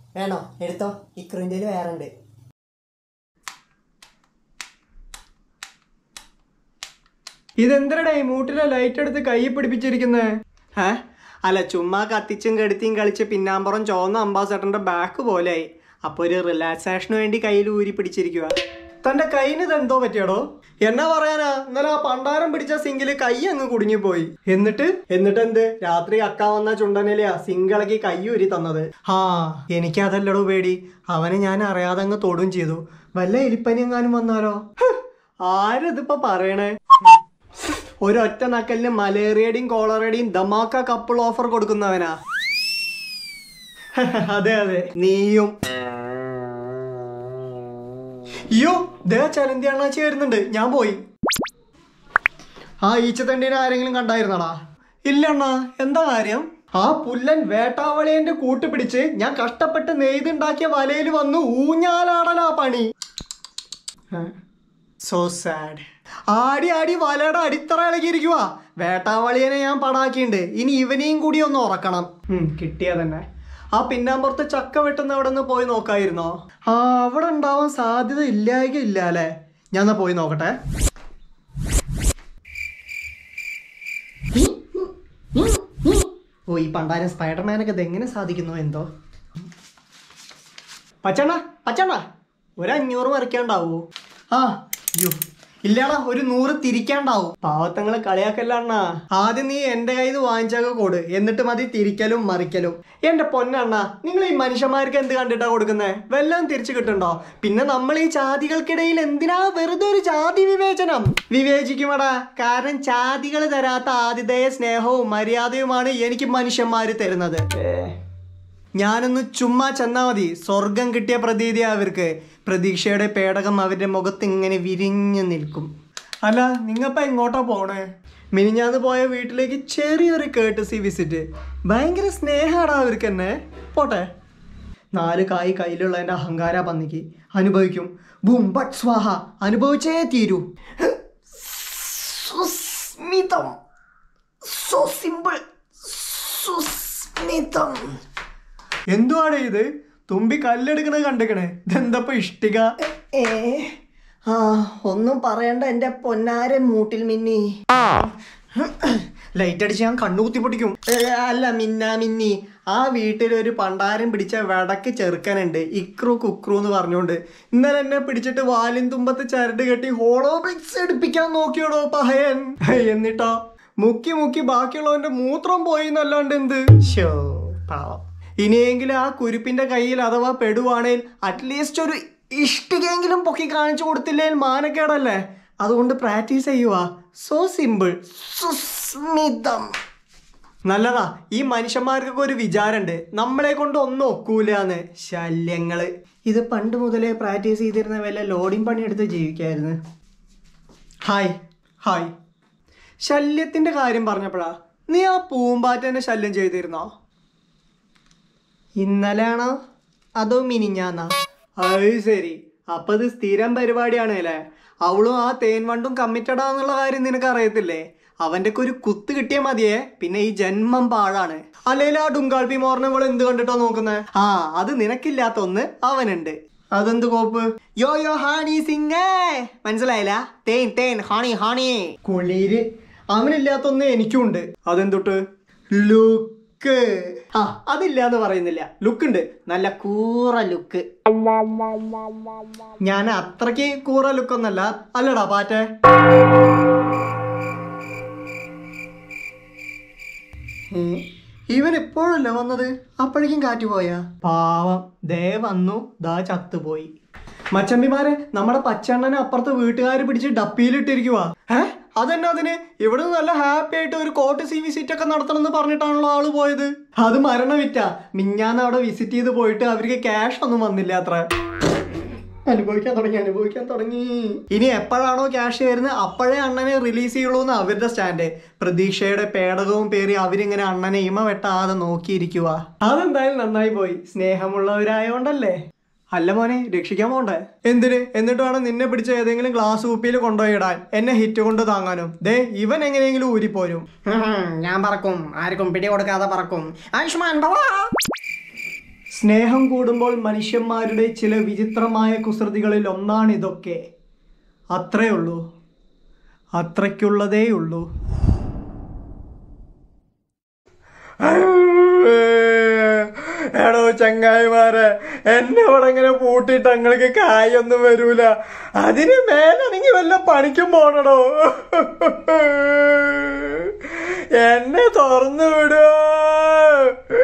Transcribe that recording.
വേണോ എടുത്തോ ഇക്രുവിൻ്റെ വേറെ ഉണ്ട് ഇതെന്തരടേ മൂട്ടിലെ ലൈറ്റ് എടുത്ത് കൈ പിടിപ്പിച്ചിരിക്കുന്നേ ഏ അല്ല ചുമ്മാ കത്തിച്ചും കെടുത്തിയും കളിച്ച് പിന്നാമ്പുറം ചോന്ന അംബാസഡറിന്റെ ബാക്ക് പോലെയായി അപ്പൊ ഒരു റിലാക്സേഷന് വേണ്ടി കയ്യിൽ ഊരി പിടിച്ചിരിക്കുക തന്റെ കൈന് ഇതെന്തോ പറ്റിയടോ എന്നാ പറയാനാ ഇന്നലെ ആ പണ്ടാരം പിടിച്ച സിങ്കില് കൈ അങ്ങ് കുടുങ്ങിപ്പോയി എന്നിട്ട് എന്നിട്ട് എന്ത് രാത്രി അക്ക വന്ന ചുണ്ടനിലെയാ സിങ്കിളക്കി കൈ ഊരി തന്നത് ആ എനിക്കതല്ലടോ പേടി അവനെ ഞാൻ അറിയാതെ അങ്ങ് തൊടും ചെയ്തു വല്ല എലിപ്പനി എങ്ങാനും വന്നാലോ ഹ്, ആരിതിപ്പോ പറയണേ ഒരൊറ്റ നക്കലിന് മലേറിയയുടെയും കോളറയുടെയും ദമാക്ക കപ്പിൾ ഓഫർ കൊടുക്കുന്നവനാ അതെ അതെ നീയും അയ്യോ ദേ ചലന്തി അണ്ണാച്ചി വരുന്നുണ്ട് ഞാൻ പോയി ആ ഈച്ചത്തണ്ടീനെ ആരെങ്കിലും കണ്ടായിരുന്നടാ ഇല്ല അണ്ണാ എന്താ കാര്യം ആ പുല്ലൻ വേട്ടാവളിയന്റെ കൂട്ടുപിടിച്ച് ഞാൻ കഷ്ടപ്പെട്ട് നെയ്തുണ്ടാക്കിയ വലയിൽ വന്ന് ഊഞ്ഞാലാടലാ പണി സോ സാഡ് ആടി ആടി വലയുടെ അടിത്തറ ഇളകിയിരിക്കുക വേട്ടാവളിയനെ ഞാൻ പടാക്കിണ്ട് ഇനി ഇവനെയും കൂടി ഒന്ന് ഉറക്കണം ഉം, കിട്ടിയ തന്നെ ആ പിന്നാമ്പുറത്ത് ചക്ക വെട്ടുന്ന അവിടെ നിന്ന് പോയി നോക്കായിരുന്നോ ആ അവിടെ ഉണ്ടാവാൻ സാധ്യത ഇല്ലായക ഇല്ല അല്ലേ ഞാൻ എന്നാ പോയി നോക്കട്ടെ ഓ ഈ പണ്ടാരം സ്പൈഡർമാനൊക്കെ ഇത് എങ്ങനെ സാധിക്കുന്നു എന്തോ പച്ചണ്ണ പച്ചണ്ണ ഒരു അഞ്ഞൂറ് മറിക്കാണ്ടാവോ ആ അയ്യോ ഇല്ലാടാ ഒരു നൂറ് തിരിക്കാണ്ടാവും പാവത്തങ്ങളെ കളിയാക്കല്ല ആദ്യം നീ എന്റെ കയ്യിൽ നിന്ന് വാങ്ങിച്ചൊക്കെ കൊട് എന്നിട്ട് മതി തിരിക്കലും മറിക്കലും എന്റെ പൊന്നണ്ണ നിങ്ങൾ ഈ മനുഷ്യന്മാർക്ക് എന്ത് കണ്ടിട്ടാ കൊടുക്കുന്നേ വല്ലതും തിരിച്ചു കിട്ടുണ്ടോ പിന്നെ നമ്മൾ ഈ ജാതികൾക്കിടയിൽ എന്തിനാ വെറുതെ ഒരു ജാതി വിവേചനം വിവേചിക്കുമടാ കാരണം ജാതികൾ തരാത്ത ആതിഥേയ സ്നേഹവും മര്യാദയുമാണ് എനിക്ക് മനുഷ്യന്മാര് തരുന്നത് ഞാനൊന്ന് ചുമ്മാ ചെന്നാ മതി സ്വർഗം കിട്ടിയ പ്രതീതി അവർക്ക് പ്രതീക്ഷയുടെ പേടകം അവരുടെ മുഖത്ത് ഇങ്ങനെ വിരിഞ്ഞു നിൽക്കും അല്ല നിങ്ങപ്പ എങ്ങോട്ടാ പോണേ മിനിഞ്ഞാന്ന് പോയ വീട്ടിലേക്ക് ചെറിയൊരു കേട്ടസി വിസിറ്റ് ഭയങ്കര സ്നേഹാടാ അവർക്ക് എന്നെ പോട്ടെ നാല് കായ് കയ്യിലുള്ള എൻ്റെ അഹങ്കാര പന്നിക്ക് അനുഭവിക്കും ബും ബട്ട് സ്വാഹ അനുഭവിച്ചേ തീരൂ സുസ്മിതം സോ സിമ്പിൾ സുസ്മിതം എന്തുവാണ് ഇത് തുമ്പി കല്ലെടുക്കണത് കണ്ടിക്കണേ ഇതെന്തപ്പോ ഇഷ്ടിക ഏ ആ ഒന്നും പറയണ്ട എൻ്റെ പൊന്നാരൻ മൂട്ടിൽ മിന്നി ലൈറ്റ് അടിച്ച് ഞാൻ കണ്ണുകുത്തി പൊട്ടിക്കും ഏ, അല്ല മിന്ന മിന്നി ആ വീട്ടിൽ ഒരു പണ്ടാരം പിടിച്ച വടക്ക് ചെറുക്കനുണ്ട് ഇക്രു കുക്രു എന്ന് പറഞ്ഞുകൊണ്ട് ഇന്നലെ എന്നെ പിടിച്ചിട്ട് വാലിൻ തുമ്പത്ത് ചരട് കെട്ടി ഹോളോ ബ്രിക്സ് എടുപ്പിക്കാൻ നോക്കിയോടോ പഹയൻ എന്നിട്ടോ മുക്കി മുക്കി ബാക്കിയുള്ളവന്റെ മൂത്രം പോയി എന്നല്ലാണ്ട് എന്ത് ഷോ പാവം ഇനിയെങ്കിലും ആ കുരുപ്പിന്റെ കയ്യിൽ അഥവാ പെടുവാണേൽ അറ്റ്ലീസ്റ്റ് ഒരു ഇഷ്ടികയെങ്കിലും പൊക്കി കാണിച്ചു കൊടുത്തില്ലേ മാനക്കേടല്ലേ അതുകൊണ്ട് പ്രാക്ടീസ് ചെയ്യുവാ സോ സിമ്പിൾ സുസ്മിതം നല്ലതാ ഈ മനുഷ്യന്മാർക്കൊക്കെ ഒരു വിചാരമുണ്ട് നമ്മളെ കൊണ്ട് ഒന്നും ഒക്കൂലെന്ന് ശല്യങ്ങള് ഇത് പണ്ട് മുതലേ പ്രാക്ടീസ് ചെയ്തിരുന്ന വല്ല ലോഡിങ് പണിയെടുത്ത് ജീവിക്കായിരുന്നു ഹായ് ഹായ് ശല്യത്തിന്റെ കാര്യം പറഞ്ഞപ്പോഴാ നീ ആ പൂമ്പാറ്റനെ ശല്യം ചെയ്തിരുന്നോ ഇന്നലെയാണോ അതോ മിനിഞ്ഞാന്നാ അത് ശരി അപ്പൊ ഇത് സ്ഥിരം പരിപാടിയാണ് അല്ലേ അവളും ആ തേൻ വണ്ടും കമ്മിറ്റഡാന്നുള്ള കാര്യം നിനക്ക് അറിയത്തില്ലേ അവന്റെ ഒരു കുത്ത് കിട്ടിയാൽ മതിയേ പിന്നെ ഈ ജന്മം പാഴാണ് അല്ലെങ്കിൽ ആ ഡുങ്കാൾപി മോർണങ്ങൾ എന്ത് കണ്ടിട്ടാ നോക്കുന്നേ ആ അത് നിനക്കില്ലാത്ത ഒന്ന് അവനുണ്ട് അതെന്ത് കോപ്പ് യോ യോ ഹാണി സിംഗേ മനസ്സിലായില്ല തേൻ തേൻ ഹാണി ഹാണി കുളിര് അവനില്ലാത്ത ഒന്ന് എനിക്കുണ്ട് അതെന്തൊട്ട് ലുക്ക് ആ അതില്ല എന്ന് പറയുന്നില്ല ലുക്ക് ഉണ്ട് നല്ല കൂറ ലുക്ക് ഞാൻ അത്രയ്ക്ക് കൂറ ലുക്ക് ഒന്നല്ല അല്ലടാ പാറ്റേ ഏ, ഇവൻ എപ്പോഴല്ല വന്നത് അപ്പോഴേക്കും കാറ്റ് പോയാ പാവം ദേ വന്നു ദാ ചത്തുപോയി മച്ചമ്പിമാരെ നമ്മുടെ പച്ചണ്ണനെ അപ്പുറത്ത് വീട്ടുകാർ പിടിച്ച് ഡപ്പിയിലിട്ടിരിക്കുവാ ഏ അതെന്നാ അതിന് ഇവിടെ നല്ല ഹാപ്പി ആയിട്ട് ഒരു കോട്ട് സി വിസിറ്റ് ഒക്കെ നടത്തണം എന്ന് പറഞ്ഞിട്ടാണല്ലോ ആള് പോയത് അത് മരണവിറ്റ മിഞ്ഞാന്ന് അവിടെ വിസിറ്റ് ചെയ്ത് പോയിട്ട് അവർക്ക് ക്യാഷ് ഒന്നും വന്നില്ല അത്ര അനുഭവിക്കാൻ തുടങ്ങി അനുഭവിക്കാൻ തുടങ്ങി ഇനി എപ്പോഴാണോ ക്യാഷ് വരുന്നത് അപ്പോഴേ അണ്ണനെ റിലീസ് ചെയ്യുള്ളൂ എന്ന് അവരുടെ സ്റ്റാൻഡ് പ്രതീക്ഷയുടെ പേടകവും പേറി അവരിങ്ങനെ അണ്ണനെ ഇമ വെട്ടാതെ നോക്കിയിരിക്കുക അതെന്തായാലും നന്നായി പോയി സ്നേഹമുള്ളവരായോണ്ടല്ലേ അല്ല മോനെ രക്ഷിക്കാൻ പോണ്ടേ എന്തിന് എന്നിട്ട് വേണം നിന്നെ പിടിച്ച ഏതെങ്കിലും ഗ്ലാസ് കുപ്പിയിൽ കൊണ്ടുപോയി ഇടാൻ എന്നെ ഹിറ്റ് കൊണ്ട് താങ്ങാനും ദേ ഇവൻ എങ്ങനെയെങ്കിലും ഊരിപ്പോരും ഞാൻ പറക്കും ആർക്കും പിടി കൊടുക്കാതെ പറക്കും ആയുഷ്മാൻ ഭവാ സ്നേഹം കൂടുമ്പോൾ മനുഷ്യന്മാരുടെ ചില വിചിത്രമായ കുസൃതികളിൽ ഒന്നാണ് ഇതൊക്കെ അത്രേ ഉള്ളൂ അത്രയ്ക്കുള്ളതേ ഉള്ളൂ എടോ ചങ്ങായിമാരെ എന്നെ ഇവിടെ ഇങ്ങനെ പൂട്ടിയിട്ട് നിങ്ങൾക്ക് കായൊന്നും വരൂല അതിന് മേലാണെങ്കിൽ വല്ല പണിക്കും പോണടോ എന്നെ തുറന്നു വിടുവോ